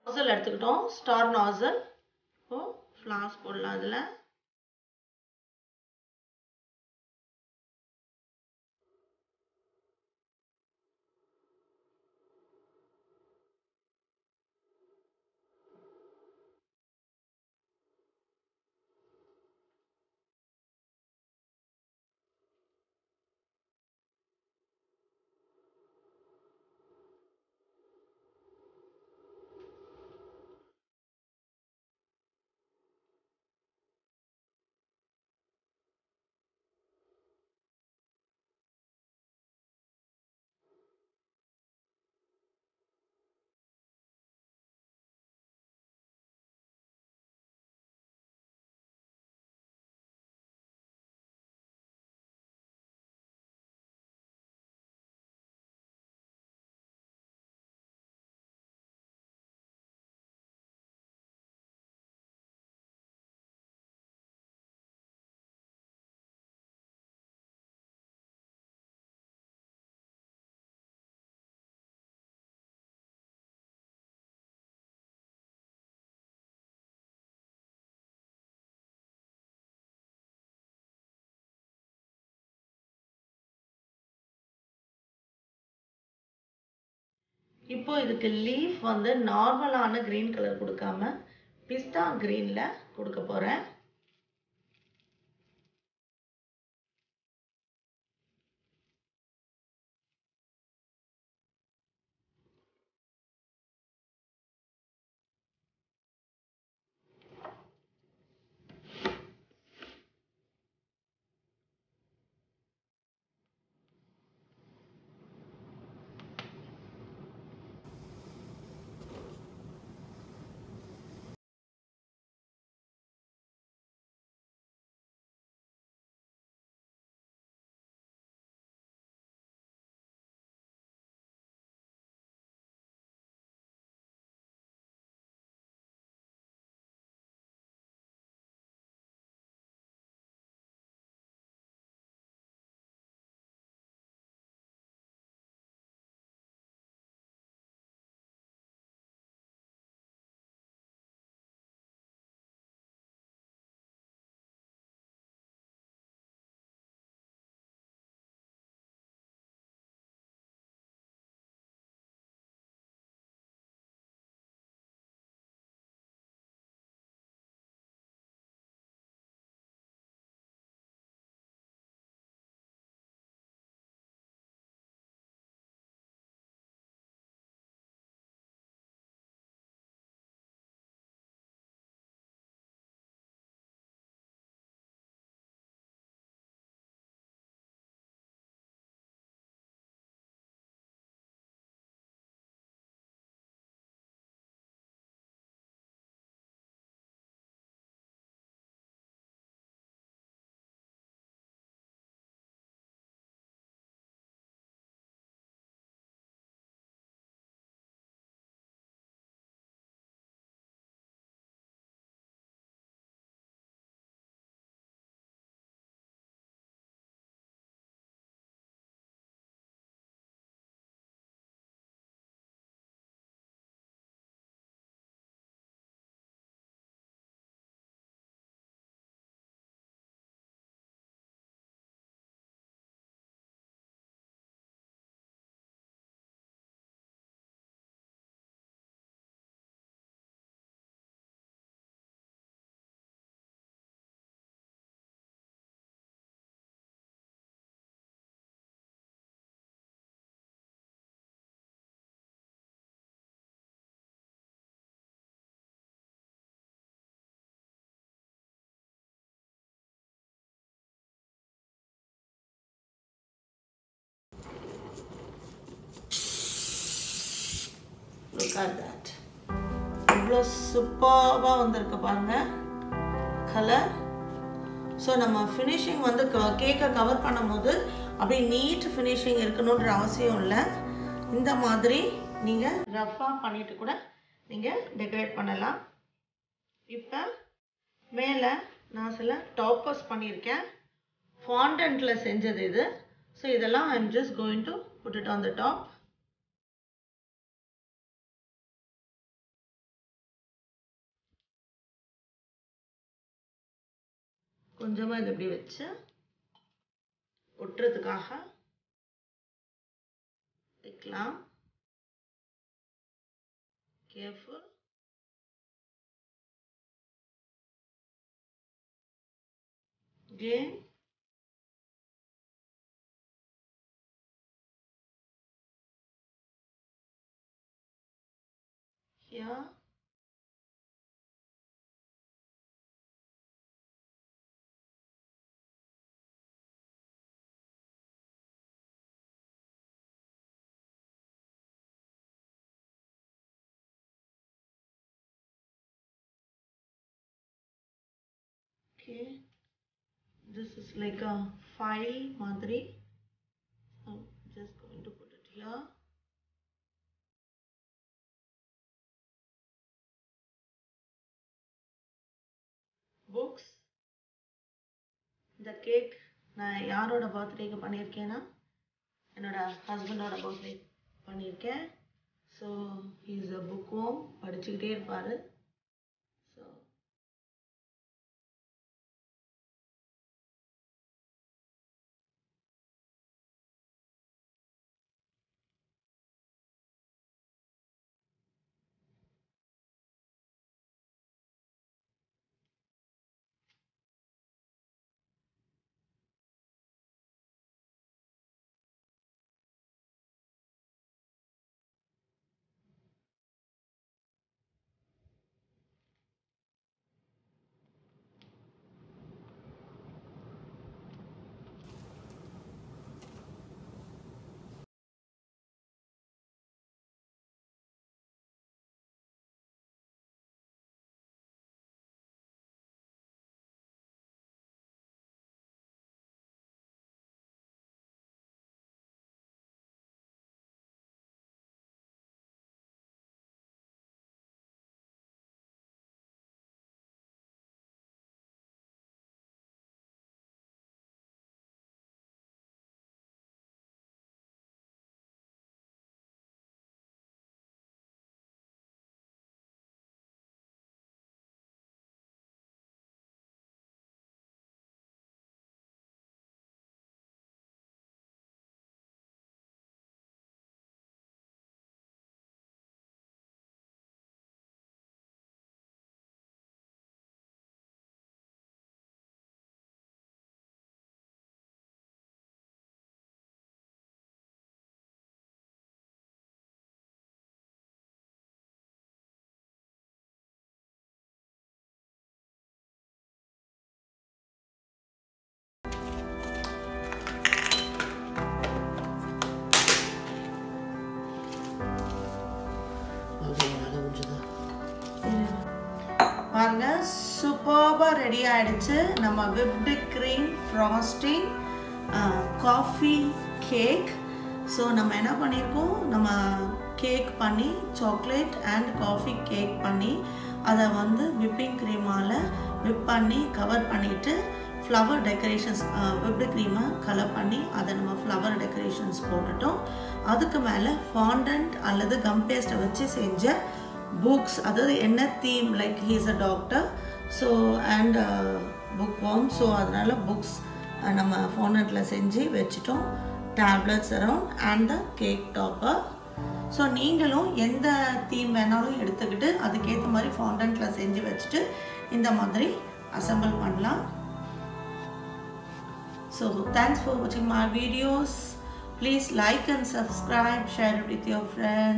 nozzle எடுத்துக்கிட்டோம் star nozzle இப்போ flaws போடலாம் அதில் இப்போ இதுக்கு லீஃப் வந்து நார்மலான க்ரீன் கலர் கொடுக்காம பிஸ்தா க்ரீனில் கொடுக்க போகிறேன் லுக் அட் தட் இவ்வளோ சூப்பராக வந்திருக்கு பாருங்க கலர் ஸோ நம்ம ஃபினிஷிங் வந்து கேக்கை கவர் பண்ணும்போது அப்படியே நீட் ஃபினிஷிங் இருக்கணுன்ற அவசியம் இல்லை இந்த மாதிரி நீங்கள் ரஃப்பாக பண்ணிட்டு கூட நீங்கள் டெக்கரேட் பண்ணலாம் இப்போ மேலே நான் சில டாப்பர்ஸ் பண்ணியிருக்கேன் ஃபாண்டன்ட்டில் செஞ்சது இது ஸோ இதெல்லாம் I am just going to put it on the top கொஞ்சமாக இது இப்படி வச்சு ஒட்டுறதுக்காக வைக்கலாம் careful again here okay this is like a file madri I'm just going to put it here books இந்த கேக் நான் யாரோட பர்த்டேக்கு பண்ணியிருக்கேன்னா என்னோட ஹஸ்பண்டோட பர்த்டே பண்ணியிருக்கேன் so is a book home படிச்சுக்கிட்டே இருப்பார் ஸோ பாருங்க சூப்பராக ரெடி ஆயிடுச்சு நம்ம whipped cream frosting coffee cake so நம்ம என்ன பண்ணியிருக்கோம் நம்ம கேக் பண்ணி சாக்லேட் அண்ட் காஃபி கேக் பண்ணி அதை வந்து விப்பிங் க்ரீமால் விப் பண்ணி கவர் பண்ணிவிட்டு ஃப்ளவர் டெக்கரேஷன்ஸ் விப்டு க்ரீமை கலர் பண்ணி அதை நம்ம ஃப்ளவர் டெக்கரேஷன்ஸ் போட்டுட்டோம் அதுக்கு மேலே ஃபாண்டன்ட் அல்லது கம் பேஸ்ட்டை வச்சு செஞ்ச புக்ஸ் அதாவது என்ன theme like he's a doctor so and book warm so அதனால் புக்ஸ் நம்ம ஃபோனட்டில் செஞ்சு வச்சுட்டோம் tablets around and the cake topper so நீங்களும் எந்த தீம் வேணாலும் எடுத்துக்கிட்டு அதுக்கேற்ற மாதிரி ஃபாண்டன்ட்டில் செஞ்சு வச்சுட்டு இந்த மாதிரி அசம்பிள் பண்ணலாம் ஸோ தேங்க்ஸ் ஃபார் வாட்சிங் my videos please like and subscribe share with your friend